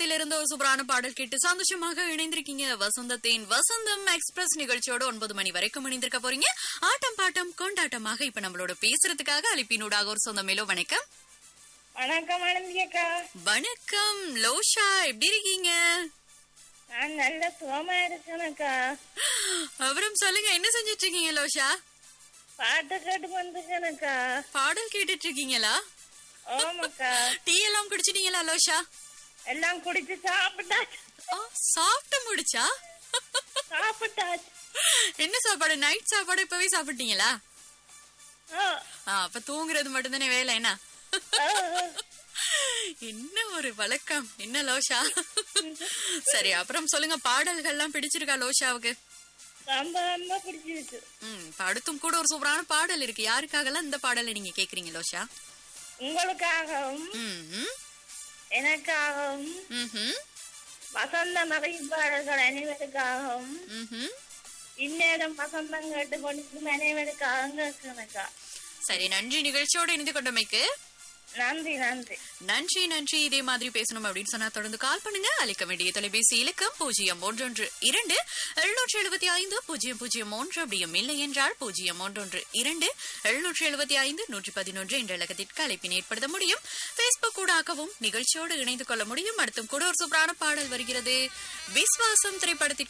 திரையிலிருந்து ஒரு சூப்பரான பாடல் கேட்டு சந்தோஷமாக இணைந்திருக்கீங்க வசந்தத்தின் வசந்தம் எக்ஸ்பிரஸ் நிகழ்ச்சியோட ஒன்பது மணி வரைக்கும் இணைந்திருக்க போறீங்க ஆட்டம் பாட்டம் கொண்டாட்டமாக இப்ப நம்மளோட பேசுறதுக்காக அலிப்பினூடாக ஒரு சொந்த மேலோ வணக்கம் வணக்கம் ஆனந்தி அக்கா வணக்கம் லோஷா எப்படி இருக்கீங்க நான் நல்ல சுகமா இருக்கேன் அக்கா அப்புறம் சொல்லுங்க என்ன செஞ்சிட்டு இருக்கீங்க லோஷா பாட்டு கேட்டு வந்துருக்கேன் அக்கா பாடல் கேட்டுட்டு இருக்கீங்களா ஓமக்கா டீ எல்லாம் குடிச்சிட்டீங்களா லோஷா எல்லாம் குடிச்சு சாப்பிட்டாச்சு ஆ, சாப்பிட்டு முடிச்சா சாப்பிட்டாச்சு என்ன சாப்பாடு நைட் சாப்பாடு இப்பவே சாப்பிட்டீங்களா ஆ, ஆ, அப்ப தூங்குறது மட்டும்தானே வேலை என்ன ஆ, ஆ. என்ன ஒரு வழக்கம் என்ன லோஷா சரி அப்புறம் சொல்லுங்க பாடல்கள்லாம் பிடிச்சிருக்கா லோஷாவுக்கு ரொம்ப ரொம்ப பிடிச்சிருக்கு ம் இப்ப அடுத்தும் கூட ஒரு சூப்பரான பாடல் இருக்கு யாருக்காகலாம் இந்த பாடலை நீங்க கேக்குறீங்க லோஷா உங்களுக்காகவும் ம் ம், எனக்காகவும் ம்ஹும், வசந்த மகிழ்ப்பாளர்கள் அனைவருக்காகவும் ம்ஹும். இந்நேரம் வசந்தம் கேட்டு கொண்டிருக்கும் அனைவருக்காகவும் கேட்கிறேன் அக்கா சரி நன்றி நிகழ்ச்சியோட இணைந்து கொண்டமைக்கு நன்றி நன்றி நன்றி நன்றி இதே மாதிரி பேசணும் அப்படின்னு சொன்னா தொடர்ந்து கால் பண்ணுங்க அழைக்க வேண்டிய தொலைபேசி இலக்கம் பூஜ்ஜியம் ஒன்றொன்று இரண்டு எழுநூற்றி எழுபத்தி ஐந்து பூஜ்ஜியம் பூஜ்ஜியம் ஒன்று அப்படியும் இல்லை என்றால் பூஜ்ஜியம் ஒன்றொன்று இரண்டு எழுநூற்றி எழுபத்தி ஐந்து நூற்றி பதினொன்று என்ற இலக்கத்திற்கு அழைப்பினை ஏற்படுத்த முடியும் பேஸ்புக் ஊடாகவும் நிகழ்ச்சியோடு இணைந்து கொள்ள முடியும் அடுத்தும் கூட ஒரு சூப்பரான பாடல் வருகிறது விஸ்வாசம் திரைப்படத்திற்கு